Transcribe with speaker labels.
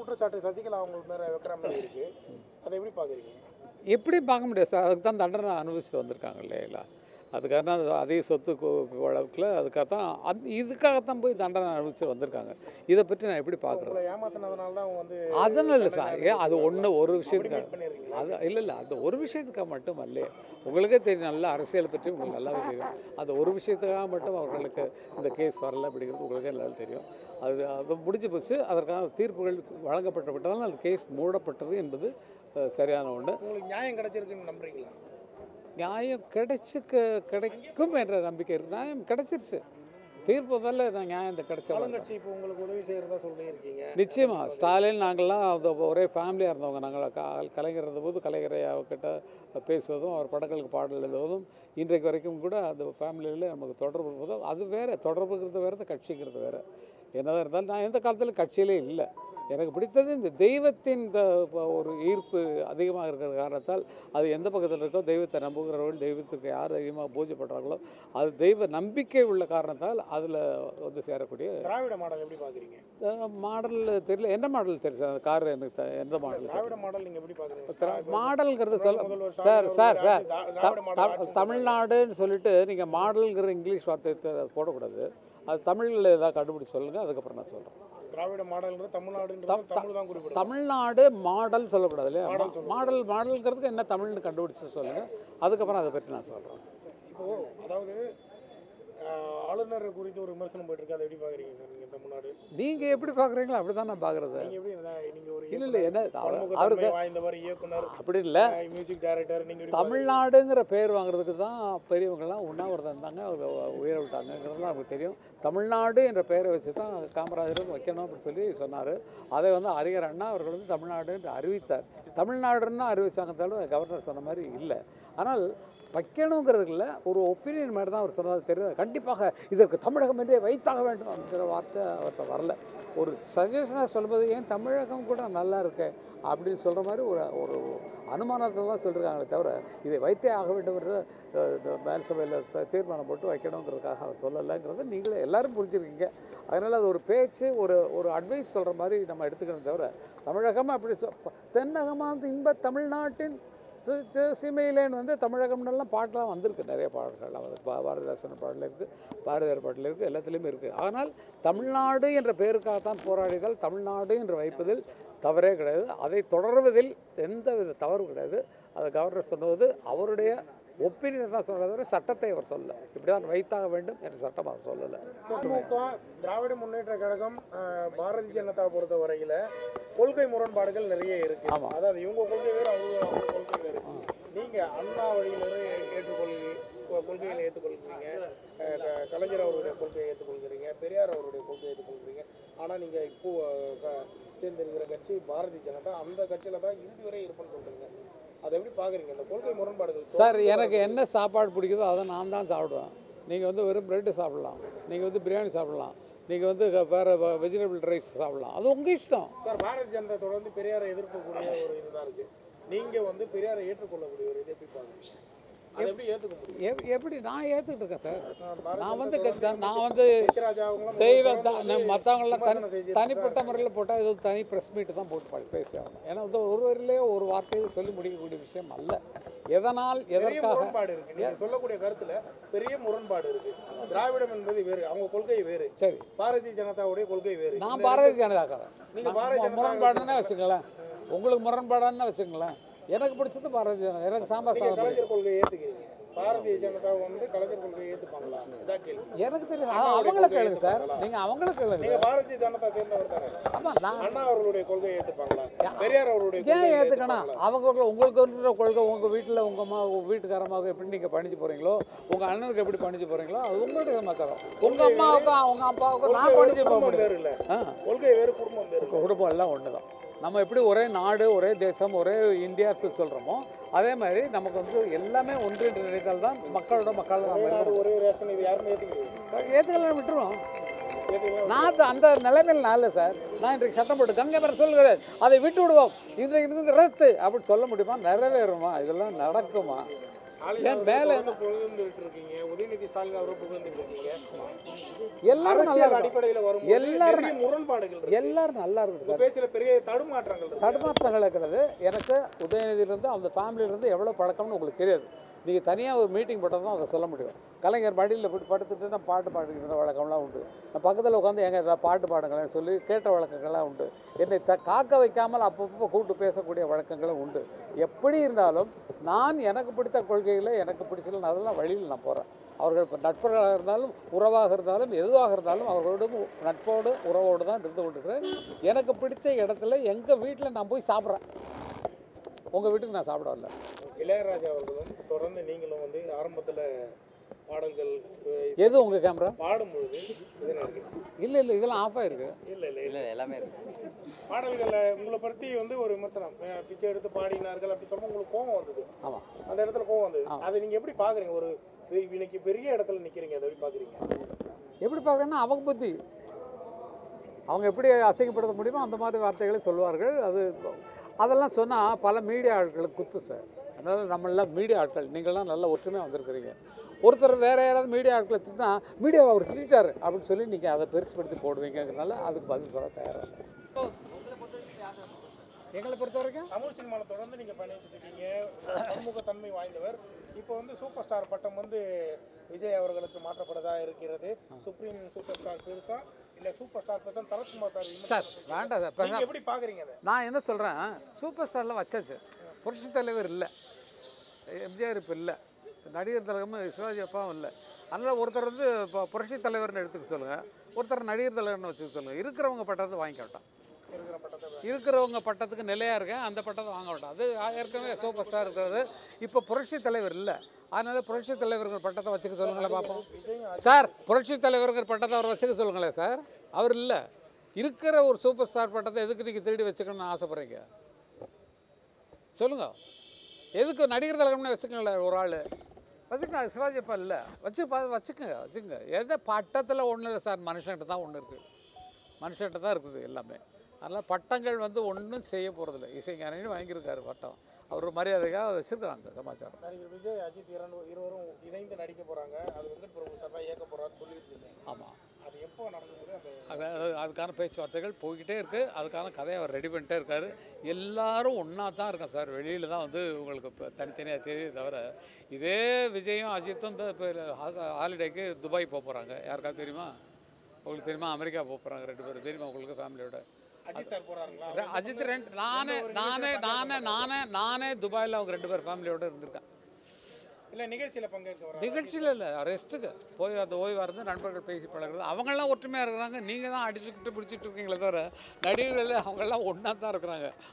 Speaker 1: குற்றச்சாட்டு சசிகலா அவங்க மேல வைக்கிற மாதிரி இருக்கு அதை எப்படி பாக்குறீங்க
Speaker 2: எப்படி பார்க்க முடியாது சார் அதுக்கு தான் தண்டனை அனுபவிச்சுட்டு வந்திருக்காங்க இல்லையா அதுக்காக தான் அது அதே சொத்து கு- வழக்கில் அதுக்காக தான் அந் இதுக்காகத்தான் போய் தண்டனை அனுபவிச்சு வந்திருக்காங்க இதை பற்றி நான் எப்படி பார்க்குறது
Speaker 1: உங்களை ஏமாத்தினதுனால தான் அவங்க வந்து
Speaker 2: அதனால இல்லை சார் ஏன் அது ஒன்று ஒரு
Speaker 1: அப்படி
Speaker 2: விஷயத்துக்காக
Speaker 1: மீட் பண்ணிடுறீங்களா
Speaker 2: அது இல்லை இல்லை அந்த ஒரு விஷயத்துக்காக மட்டும் அல்ல உங்களுக்கே தெரியும் நல்ல அரசியல் பற்றி உங்களுக்கு நல்லாவே தெரியும் அந்த ஒரு விஷயத்துக்காக மட்டும் அவர்களுக்கு இந்த கேஸ் வரல அப்படிங்கிறது உங்களுக்கே நல்லா தெரியும் அது அது முடிஞ்சு போச்சு அதற்கான தீர்ப்புகள் வழங்கப்பட்டு விட்டதால் அந்த கேஸ் மூடப்பட்டது என்பது அஹ், சரியான ஒன்று
Speaker 1: உங்களுக்கு நியாயம் கிடைச்சிருக்குன்னு நம்புறீங்களா
Speaker 2: நியாயம் கிடைச்சுக்க கிடைக்கும் என்ற நம்பிக்கை இருக்கு நியாயம் கிடைச்சிருச்சு தீர்ப்பு தான் நான் நியாயம் கிடைச்சவங்க
Speaker 1: ஆளுங்கட்சி இப்போ உங்களுக்கு உதவி செய்யறதா சொல்லி இருக்கீங்க
Speaker 2: நிச்சயமா ஸ்டாலின் நாங்கள்லாம் அந்த ஒரே ஃபேமிலியாக இருந்தவங்க நாங்கள் க- கலைஞர் இருந்தபோது கலைஞரை அவர்கிட்ட பேசுவதும் அவர் படங்களுக்கு பாடல் எழுதுவதும் இன்றைக்கு வரைக்கும் கூட அந்த ஃபேமிலியில் நமக்கு தொடர்பு இருப்பதும் அது வேறு தொடர்புங்கிறது வேறு கட்சிங்கிறது வேறு என்னதான் இருந்தாலும் நான் எந்த காலத்திலும் கட்சியிலே இல்லை எனக்கு பிடித்தது இந்த தெய்வத்தின் இந்த ப- ஒரு ஈர்ப்பு அதிகமாக இருக்கிற காரணத்தால் அது எந்த பக்கத்தில் இருக்கோ தெய்வத்தை நம்புகிறவர்கள் தெய்வத்துக்கு யார் அதிகமாக பூஜை பண்ணுறாங்களோ அது தெய்வ நம்பிக்கை உள்ள காரணத்தால் அதில் வந்து சேரக்கூடிய
Speaker 1: திராவிட மாடல் எப்படி பாக்குறீங்க
Speaker 2: மாடல் தெரியல என்ன மாடல் தெரியும் அந்த கார் எனக்கு த- எந்த மாடல்
Speaker 1: திராவிட மாடல் நீங்க எப்படி பாக்குறீங்க
Speaker 2: மாடல்ங்கிறது சொல்ல
Speaker 1: முதல்வர்
Speaker 2: சார்
Speaker 1: ஸ்டாலின்
Speaker 2: சார் சார்
Speaker 1: அவர்கள்
Speaker 2: த-
Speaker 1: திராவிட மாடல்
Speaker 2: த-
Speaker 1: ஆட்சி
Speaker 2: தமிழ்நாடுன்னு சொல்லிட்டு நீங்கள் மாடல்ங்கிற இங்கிலீஷ் வார்த்தை த- போடக்கூடாது அது தமிழில் ஏதாவது கண்டுபிடிச்சு சொல்லுங்கள் அதுக்கப்புறம் நான் சொல்கிறேன்
Speaker 1: திராவிட மாடல்ன்றது தமிழ்நாடுன்றது தமிழ் தான் குறிப்பிடும்
Speaker 2: தமிழ்நாடு மாடல் சொல்லக்கூடாது இல்லையா மாடல் மாடல்ங்கிறதுக்கு என்ன தமிழ்னு கண்டுபிடிச்சு சொல்லுங்கள் அதுக்கப்புறம் அதை பற்றி நான் சொல்கிறேன்
Speaker 1: இப்போ அதாவது ஆஹ், ஆளுநர் குறித்து ஒரு விமர்சனம் போயிட்டு இருக்கு அதை எப்படி பாக்குறீங்க சார் நீங்க தமிழ்நாடு
Speaker 2: நீங்கள் எப்படி பார்க்குறீங்களோ அப்படி தான் நான் பார்க்குறது
Speaker 1: நீங்க எப்படி இந்த- நீங்க ஒரு
Speaker 2: இல்லை இல்லை என்ன அவர்-
Speaker 1: பன்முகத்தன்மை
Speaker 2: அவருக்கு
Speaker 1: வாய்ந்தவர் இயக்குனர்
Speaker 2: அப்படி இல்லை
Speaker 1: மியூசிக் டைரக்டர் நீங்க எப்படி
Speaker 2: தமிழ்நாடுங்கிற பேர் வாங்குறதுக்கு தான் பெரியவங்கெல்லாம் உண்ணாவிரதம் இருந்தாங்க அவங்க உயிரை விட்டாங்கங்கிறதுலாம் நமக்கு தெரியும் தமிழ்நாடு என்ற பெயரை வச்சு தான் காமராஜரும் வைக்கணும் அப்படின்னு சொல்லி சொன்னார் அதை வந்து அறிஞர் அண்ணா அவர்கள் வந்து தமிழ்நாடு என்று அறிவித்தார் தமிழ்நாடுன்னு அறிவிச்சாங்க தவிர கவர்னர் சொன்ன மாதிரி இல்லை ஆனால் வைக்கணுங்கிறதுல ஒரு ஒப்பீனியன் மாதிரி தான் அவர் சொன்னது தெரியும் கண்டிப்பாக இதற்கு தமிழகம் என்றே வைத்தாக வேண்டும் அப்படிங்கிற வார்த்தை அவர்கிட்ட வரல ஒரு சஜஷனாக சொல்லும்போது ஏன் தமிழகம் கூட நல்லா இருக்கு அப்படின்னு சொல்கிற மாதிரி ஒரு ஒரு அனுமானத்தை தான் சொல்லியிருக்காங்களே தவிர இதை வைத்தே ஆக வேண்டும்ன்றது மேல் சபையில் தீர்மானம் போட்டு வைக்கணுங்கிறதுக்காக அவர் சொல்லலைங்கிறத நீங்களே எல்லாரும் புரிஞ்சிருக்கீங்க அதனால் அது ஒரு பேச்சு ஒரு ஒரு அட்வைஸ் சொல்கிற மாதிரி நம்ம எடுத்துக்கணும் தவிர தமிழகம் அப்படி சொ தென்னகமாக இன்ப தமிழ்நாட்டின் தி- தி- சீமையிலேன்னு வந்து தமிழகம்னெல்லாம் பாட்டெலாம் வந்திருக்கு நிறைய பாடல்கள் அவர் பா பாரதிதாசன் பாடல் இருக்குது பாரதியார் பாடல் இருக்குது எல்லாத்துலேயுமே இருக்குது ஆனால் தமிழ்நாடு என்ற பெயருக்காகத்தான் போராடிகள் தமிழ்நாடு என்று வைப்பதில் தவறே கிடையாது அதை தொடர்வதில் எந்த வித தவறும் கிடையாது அதை கவர்னர் சொன்னது அவருடைய ஒப்பீனியன் தான் சொன்னதை தவிர சட்டத்தை அவர் சொல்ல இப்படி தான் வைத்தாக வேண்டும் என்ற சட்டம் அவர் சொல்லலை
Speaker 1: திமுக திராவிட முன்னேற்ற கழகம் ஆஹ், பாரதிய ஜனதா பொறுத்த வரையில கொள்கை முரண்பாடுகள் நிறைய இருக்கு
Speaker 2: ஆமா.
Speaker 1: அதாவது இவங்க கொள்கை வேறு அவங்க அவங்க கொள்கை வேறு நீங்க அண்ணா வழியிலிருந்து ஏற்றுக்கொள் கொ- கொள்கைகளை ஏற்றுக்கொள்கிறீங்க அஹ், க- கலைஞர் அவருடைய கொள்கையை ஏற்றுக்கொள்கிறீங்க பெரியார் அவருடைய கொள்கையை ஏற்றுக்கொள்கிறீங்க ஆனா நீங்க இப்போ அஹ், க- சேர்ந்திருக்கிற கட்சி பாரதிய ஜனதா அந்த கட்சியில தான் இறுதி வரை இருப்பேன்னு சொல்றீங்க அதை எப்படி பாக்குறீங்க இந்த கொள்கை முரண்பாடுகள்
Speaker 2: சார் எனக்கு என்ன சாப்பாடு பிடிக்குதோ அதை நான் தான் சாப்பிடுவேன் நீங்கள் வந்து வெறும் பிரெட்டு சாப்பிடலாம் நீங்கள் வந்து பிரியாணி சாப்பிடலாம் நீங்கள் வந்து க- வேற வெஜிடபிள் ரைஸ் சாப்பிடலாம் அது உங்கள் இஷ்டம்
Speaker 1: சார் பாரதிய ஜனதா தொடர்ந்து பெரியாரை எதிர்க்கக்கூடிய ஒரு இதுதான் இருக்கு நீங்க வந்து பெரியாரை ஏற்றுக்கொள்ளக்கூடிய ஒரு இது எப்படி பாக்குறீங்க அதை எப்படி ஏத்துக்க முடியும்
Speaker 2: எப்- எப்படி நான் ஏற்றுக்கிட்டு இருக்கேன் சார்
Speaker 1: பாரதிய
Speaker 2: நான் வந்து
Speaker 1: ஜனதா
Speaker 2: க-
Speaker 1: தொடர்ந்து
Speaker 2: நான் வந்து
Speaker 1: எச்ராஜா அவங்களும்
Speaker 2: தெய்வ
Speaker 1: தொடர்ந்து
Speaker 2: மற்றவங்களாம் தனி
Speaker 1: விமர்சனம் செஞ்சுட்டு
Speaker 2: தனிப்பட்ட முறையில் போட்டால் இது தனி ப்ரெஸ் மீட்டு தான் போட்டு படி- பேசி ஆகணும் ஏன்னா வந்து ஒருவரிலே ஒரு வார்த்தையை சொல்லி முடிக்கக்கூடிய விஷயம் அல்ல எதனால்
Speaker 1: பெரிய
Speaker 2: எதற்காக
Speaker 1: முரண்பாடு இருக்கு நீங்க சொல்லக்கூடிய கருத்துல பெரிய முரண்பாடு இருக்கு திராவிடம் என்பது வேறு அவங்க கொள்கை வேறு
Speaker 2: சரி
Speaker 1: பாரதிய ஜனதாவுடைய கொள்கை வேறு
Speaker 2: நான் பாரதிய ஜனதாக்காரன்
Speaker 1: நீங்க
Speaker 2: நான்
Speaker 1: பாரதிய
Speaker 2: மு-
Speaker 1: ஜனதா
Speaker 2: முரண்பாடுன்னே வச்சுங்களேன் உங்களுக்கு முரண்பாடான்னு வச்சுங்களேன் எனக்கு பிடிச்சது பாரதிய ஜனதா எனக்கு சாம்பார்
Speaker 1: நீங்க
Speaker 2: சாதம் பிடிக்கும்.
Speaker 1: கலைஞர் கொள்கையை ஏத்துக்கிறீங்க பாரதிய ஜனதா வந்து கலைஞர் கொள்கையை ஏத்துப்பாங்களா இதான் கேள்வி
Speaker 2: எனக்கு தெரியும் அ- அவங்கள கேளுங்க சார் நீங்கள் அவங்கள கேளுங்க
Speaker 1: நீங்க பாரதிய ஜனதா சேர்ந்தவர் தானே
Speaker 2: ஆமாம் நான்
Speaker 1: அண்ணா அவர்களுடைய கொள்கையை ஏத்துப்பாங்களா பெரியார் அவருடைய
Speaker 2: ஏன்
Speaker 1: கொள்கையை
Speaker 2: ஏற்றுக்கணும்
Speaker 1: ஏத்துப்பாங்களா?
Speaker 2: அவங்க உங்களுக்கு இருக்கிற கொள்கை உங்கள் வீட்டில் உங்கள் அம்மா உங்கள் வீட்டுக்காரமாக எப்படி நீங்கள் பணிஞ்சு போகிறீங்களோ உங்கள் அண்ணனுக்கு எப்படி பணிஞ்சு போகிறீங்களோ அது உங்களுடைய சமாச்சாரம் உங்கள் அம்மாவுக்கும் அவங்க அப்பாவுக்கும் நான்
Speaker 1: கொள்கை வேறு,
Speaker 2: பணிஞ்சு போக
Speaker 1: குடும்பம்
Speaker 2: முடியும்
Speaker 1: வேறு இல்ல
Speaker 2: ஆ
Speaker 1: கொள்கை வேறு குடும்பம் வேறு
Speaker 2: குடும்பம் எல்லாம் ஒன்று தான் நம்ம எப்படி ஒரே நாடு ஒரே தேசம் ஒரே இந்தியா சொல்கிறோமோ அதே மாதிரி நமக்கு வந்து எல்லாமே ஒன்று என்று நினைத்தால் தான் மக்களோட மக்கள்
Speaker 1: ஒரே
Speaker 2: நம்ம
Speaker 1: நாடு ஒரே ரேஷன் இது யாருமே ஏத்துக்கிறீங்க
Speaker 2: ஏற்றுக்கலாம் விட்டுருவோம்
Speaker 1: ஏத்துக்கலாம்
Speaker 2: நான் அந்த- அந்த நிலைமையில் நான் இல்லை சார் நான் இன்றைக்கு சட்டம் போட்டு கங்கை மரம் சொல்லுகிறேன் அதை விட்டு விடுவோம் இன்றைக்கு இருந்து ரத்து அப்படின்னு சொல்ல முடியுமா நிறைவேறுமா இதெல்லாம் நடக்குமா ஏன் மேலே
Speaker 1: புகழ்ந்துட்டு இருக்கீங்க உதயநிதி ஸ்டாலின் அவரை புகழ்ந்துட்டு இருக்கீங்க
Speaker 2: எல்லாரும் நல்லா
Speaker 1: அரசியல்
Speaker 2: இருக்கும்
Speaker 1: அடிப்படையில வரும்
Speaker 2: எல்லாரும்
Speaker 1: நிறைய முரண்பாடுகள் இருக்கு
Speaker 2: எல்லாரும் நல்லா இருக்கும்
Speaker 1: உங்க பேச்சுல பெரிய தடுமாற்றங்கள் இருக்கு
Speaker 2: தடுமாற்றங்கள் இருக்கிறது எனக்கு உதயநிதியிலேருந்து அந்த ஃபேமிலியிலேருந்து எவ்வளோ பழக்கம்னு உங்களுக்கு தெரியாது நீங்கள் தனியாக ஒரு மீட்டிங் போட்டால் தான் அதை சொல்ல முடியும் கலைஞர் மடியில் போட்டு படுத்துட்டு நான் பாட்டு பாடுகிற வழக்கம்லாம் உண்டு நான் பக்கத்தில் உட்காந்து எங்க ஏதாவது பாட்டு பாடுங்களேன்னு சொல்லி கேட்ட வழக்கங்கள்லாம் உண்டு என்னை த காக்க வைக்காமல் அப்பப்போ கூப்பிட்டு பேசக்கூடிய வழக்கங்களும் உண்டு எப்படி இருந்தாலும் நான் எனக்கு பிடித்த கொள்கைகளை எனக்கு பிடிச்சல அதெல்லாம் வழியில் நான் போகிறேன் அவர்கள் இப்போ நட்பர்களாக இருந்தாலும் உறவாக இருந்தாலும் எதுவாக இருந்தாலும் அவர்களோடு நட்போடு உறவோடு தான் இருந்து கொண்டிருக்கிறேன் எனக்கு பிடித்த இடத்துல எங்கள் வீட்டில் நான் போய் சாப்பிட்றேன் உங்கள் வீட்டுக்கு நான் சாப்பிட வரல
Speaker 1: இளையராஜா அவர்களும் தொடர்ந்து நீங்களும் வந்து ஆரம்பத்துல பாடல்கள் அஹ்,
Speaker 2: எது உங்கள் கேமரா
Speaker 1: பாடும் பொழுது இது இருக்கு
Speaker 2: இல்லை இல்லை இதெல்லாம் ஆஃப் ஆயிருக்கு
Speaker 1: இல்ல இல்ல இல்ல
Speaker 3: இல்லை எல்லாமே இருக்கு
Speaker 1: பாடல்களை உங்களை பற்றி வந்து ஒரு விமர்சனம் அஹ், பிச்சை எடுத்து பாடினார்கள் அப்படி சொல்லும்போது உங்களுக்கு கோபம் வந்தது
Speaker 2: ஆமாம்
Speaker 1: அந்த இடத்துல கோவம் வந்தது அதை நீங்க எப்படி பாக்குறீங்க ஒரு பெ- இன்னைக்கு பெரிய இடத்துல நிக்கிறீங்க அதை எப்படி பாக்குறீங்க
Speaker 2: எப்படி பார்க்குறேன்னா அவங்க புத்தி அவங்க எப்படி அசிங்கப்படுத்த முடியுமோ அந்த மாதிரி வார்த்தைகளை சொல்லுவார்கள் அது அதெல்லாம் சொன்னால் பல மீடியா ஆட்களுக்கு குத்து சார் அதனால் நம்மளாம் மீடியா ஆட்கள் நீங்கள்லாம் நல்ல ஒற்றுமையாக வந்திருக்கிறீங்க ஒருத்தர் வேற யாராவது மீடியா ஆட்களை திட்டினா மீடியாவை அவர் திட்டாரு அப்படின்னு சொல்லி நீங்கள் அதை பெருசுப்படுத்தி போடுவீங்கிறதுனால அதுக்கு பதில் சொல்ல தயாராக இல்லை. எங்களை பொறுத்த வரைக்கும்
Speaker 1: தமிழ் சினிமாவில் தொடர்ந்து நீங்க பயணிச்சுட்டு இருக்கீங்க பன்முகத்தன்மை வாய்ந்தவர் இப்போ வந்து சூப்பர் ஸ்டார் பட்டம் வந்து விஜய் அவர்களுக்கு மாற்றப்படதா இருக்கிறது சுப்ரீம் சூப்பர் ஸ்டார் பெருசா இல்ல சூப்பர் ஸ்டார் பெருசா சரத்குமார் சார்
Speaker 2: சார் வேண்டாம் சார்
Speaker 1: நீங்க எப்படி பாக்குறீங்க அதை
Speaker 2: நான் என்ன சொல்கிறேன் சூப்பர் ஸ்டார்லாம் வச்சாச்சு புரட்சி தலைவர் இல்லை எம்ஜிஆர் இப்போ இல்லை நடிகர் தலைவரும் சிவாஜி அப்பாவும் இல்லை அதனால் ஒருத்தர் வந்து இப்போ புரட்சி தலைவர்னு எடுத்துக்க சொல்லுங்கள் ஒருத்தர் நடிகர் தலைவர்னு வச்சுக்க சொல்லுங்கள் இருக்கிறவங்க பட்டத்தை வாங்கிக்க வேண்டாம்
Speaker 1: இருக்கிற பட்டத்தை
Speaker 2: இருக்கிறவங்க பட்டத்துக்கு நிலையாக இருக்கேன் அந்த பட்டத்தை வாங்க வேண்டாம் அது ஏற்கனவே சூப்பர் ஸ்டார் இருக்கிறது இப்போ புரட்சி தலைவர் இல்லை அதனால புரட்சி தலைவருங்கிற பட்டத்தை வச்சுக்க சொல்லுங்களேன் பார்ப்போம்
Speaker 1: விஜயும்
Speaker 2: சார் புரட்சி தலைவருங்கிற பட்டத்தை அவர் வச்சுக்க சொல்லுங்களேன் சார் அவர் இல்லை இருக்கிற ஒரு சூப்பர் ஸ்டார் பட்டத்தை எதுக்கு நீங்கள் திருடி வச்சுக்கணும்னு ஆசைப்படுறீங்க சொல்லுங்க எதுக்கு நடிகர் தலைவர்னு வச்சுக்கங்களேன் ஒரு ஆள் வச்சுக்கங்க அது சிவாஜி அப்பா இல்லை வச்சு பா வச்சுக்கோங்க வச்சுக்கோங்க எதை பட்டத்தில் ஒன்றும் இல்லை சார் மனுஷன்கிட்ட தான் ஒன்று இருக்குது மனுஷன்கிட்ட தான் இருக்குது எல்லாமே அதனால் பட்டங்கள் வந்து ஒன்றும் செய்ய போகிறதில்ல இசைஞானின்னு வாங்கியிருக்காரு பட்டம் அவர் ஒரு மரியாதைக்காக வச்சுருக்காங்க சமாச்சாரம்
Speaker 1: நடிகர் விஜய் அஜித் இரண்டு இருவரும் இணைந்து நடிக்க போறாங்க அது வெங்கட் பிரபு சார் தான் இயக்க போறாருன்னு சொல்லிட்டு இருக்கீங்க
Speaker 2: ஆமாம்
Speaker 1: அது எப்போ நடக்குது அந்த
Speaker 2: அது அது- அதுக்கான பேச்சுவார்த்தைகள் போய்கிட்டே இருக்குது அதுக்கான கதையை அவர் ரெடி பண்ணிட்டே இருக்காரு எல்லாரும் ஒன்றா தான் இருக்கோம் சார் வெளியில் தான் வந்து உங்களுக்கு இப்போ தனித்தனியாக தெரியுது தவிர இதே விஜயும் அஜித்தும் இந்த இப்போ ஹாலிடேக்கு துபாய் போக போகிறாங்க யாருக்காவது தெரியுமா உங்களுக்கு தெரியுமா அமெரிக்கா போக போகிறாங்க ரெண்டு பேரும் தெரியுமா உங்களுக்கு ஃபேமிலியோட
Speaker 1: அஜித் சார் போறாருங்களா
Speaker 2: ரெ- அஜித் ரெண்டு நானே நானே நானே நானே நானே துபாயில் அவங்க ரெண்டு பேர் ஃபேமிலியோட இருந்திருக்கேன்
Speaker 1: இல்ல நிகழ்ச்சியில பங்கேற்க வராங்க
Speaker 2: நிகழ்ச்சியில் இல்லை ரெஸ்ட்டுக்கு போய் அந்த ஓய்வாக இருந்து நண்பர்கள் பேசி பழகுறது அவங்கெல்லாம் ஒற்றுமையாக இருக்கிறாங்க நீங்கள் தான் அடிச்சுக்கிட்டு பிடிச்சிட்டு இருக்கீங்களே தவிர நடிகர்கள் அவங்கெல்லாம் ஒன்றா தான் இருக்கிறாங்க